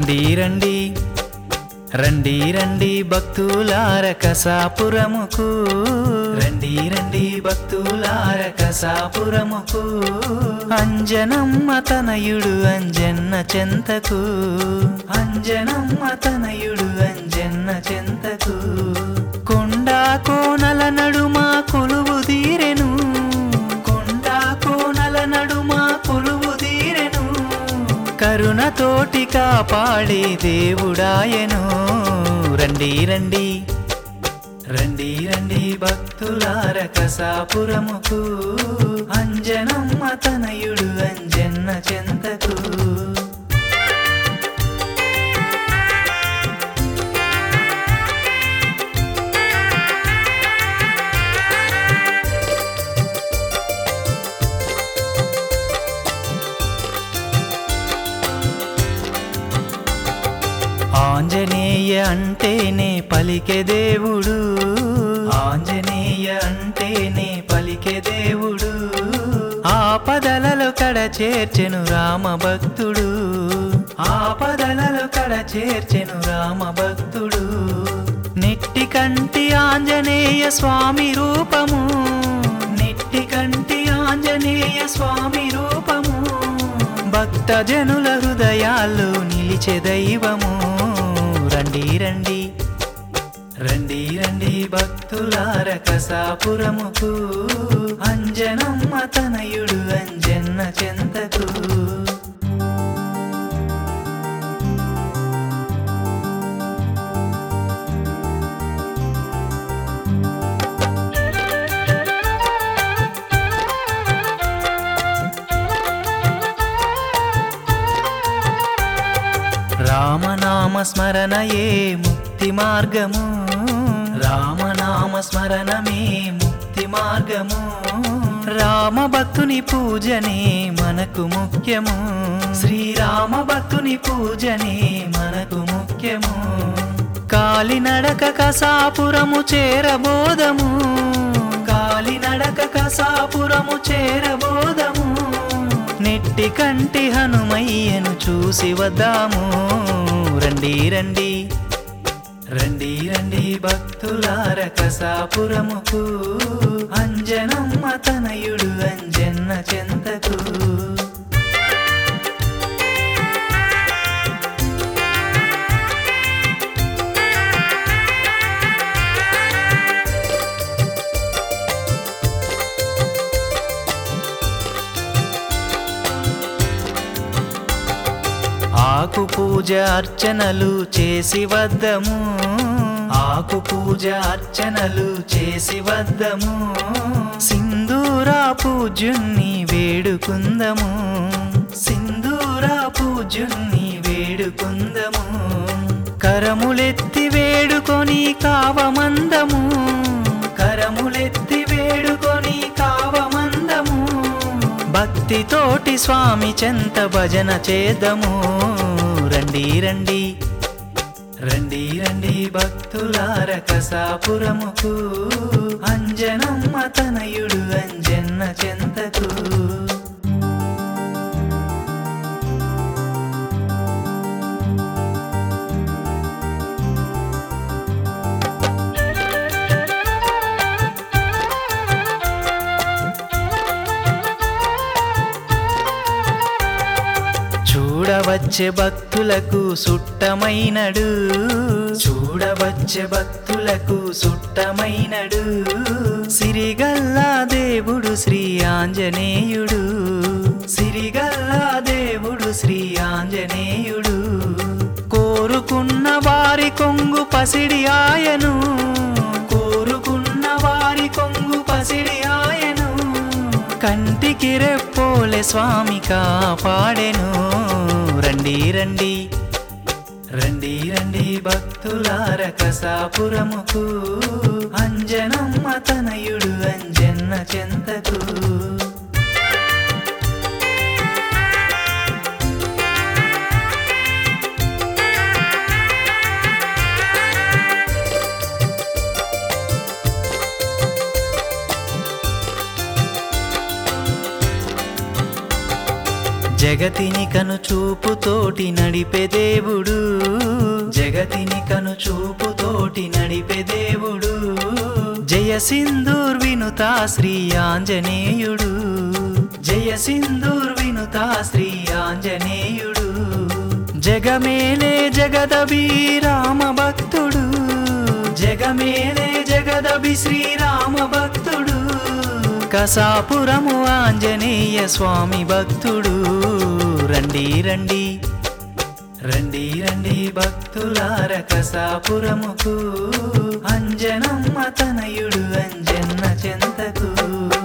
రండి రండి రండి రండి భక్తులార కసాపురముకు రండి రండి భక్తులార కసాపురముకు అంజనమ్మ తనయుడు అంజన్న చెంతకు అంజనమ్మ తనయుడు అంజన్న చెంతకు కొండా కోనల నడుమ కొలువు తీరెను కొండా కోనల నడుమ కొలువు తీరెను కరుణతోటి కాపాడే దేవుడాయను రండి రండి రండి రండి భక్తులార కసాపురముకు అంజనమ్మ తనయుడు అంజన్న చెంతకు ఆంజనేయ అంటేనే పలికే దేవుడు ఆంజనేయ అంటేనే పలికే దేవుడు ఆపదలలో కడ చేర్చెను రామ భక్తుడు ఆపదలలో కడ చేర్చెను రామ భక్తుడు నెట్టి కంటి ఆంజనేయ స్వామి రూపము నెట్టి కంటి ఆంజనేయ స్వామి రూపము భక్త జనుల హృదయాల్లో నిలిచే దైవము రండి రండి రండి రండి భక్తులార కసాపురముకు అంజనమ్మ తనయుడు అంజన్న చెంతకు రామనామ స్మరణయే ముక్తి మార్గము రామనామ స్మరణమే ముక్తి మార్గము రామ భక్తుని పూజనే మనకు ముఖ్యము శ్రీరామ భక్తుని పూజనే మనకు ముఖ్యము కాలినడక కసాపురము చేరబోదము కాలినడక కసాపురము చేరబోదము నెట్టి కంటి హనుమయ్యను చూసి వద్దాము రండి రండి రండి రండి భక్తులార కసాపురముకు అంజనమ్మ తనయుడు అంజన్న చెంతకు ఆకు పూజ అర్చనలు చేసి వద్దము ఆకు పూజ అర్చనలు చేసి వద్దము సింధూరా పూజుణ్ణి వేడుకుందము సింధూరా పూజుణ్ణి వేడుకుందము కరములెత్తి వేడుకొని కావమందము కరములెత్తి వేడుకొని కావమందము భక్తితోటి స్వామి చెంత భజన చేద్దాము రండి రండి రండి రండి భక్తులార కసాపురముకు అంజనమ్మ తనయుడు అంజన్న చెంతకు చూడవచ్చే భక్తులకు సుట్టమైనడు చూడవచ్చే భక్తులకు సుట్టమైనడు సిరిగల్లా దేవుడు శ్రీ ఆంజనేయుడు సిరిగల్లా దేవుడు శ్రీ ఆంజనేయుడు కోరుకున్న వారి కొంగు పసిడి ఆయను కోరుకున్న వారి కొంగు పసిడి ఆయను కంటికి రెప్పోలే స్వామి కాపాడెను రండి రండి రండి రండి భక్తులార కసాపురముకు అంజనమ్మ తనయుడు అంజన్న చెంతకు జగతిని కను చూపుతోటి నడిపే దేవుడు జగతిని కను చూపుతోటి నడిపే దేవుడు జయ సింధూర్ వినుతా శ్రీ ఆంజనేయుడు జయ సింధూర్ వినుతా శ్రీ ఆంజనేయుడు జగమేలే జగదభి రామ భక్తుడు జగమేలే జగదభి శ్రీరామ భక్తుడు కసాపురము ఆంజనేయ స్వామి భక్తుడు రండి రండి రండి రండి భక్తులార కసాపురముకు అంజనమ్మ తనయుడు అంజన్న చెంతకు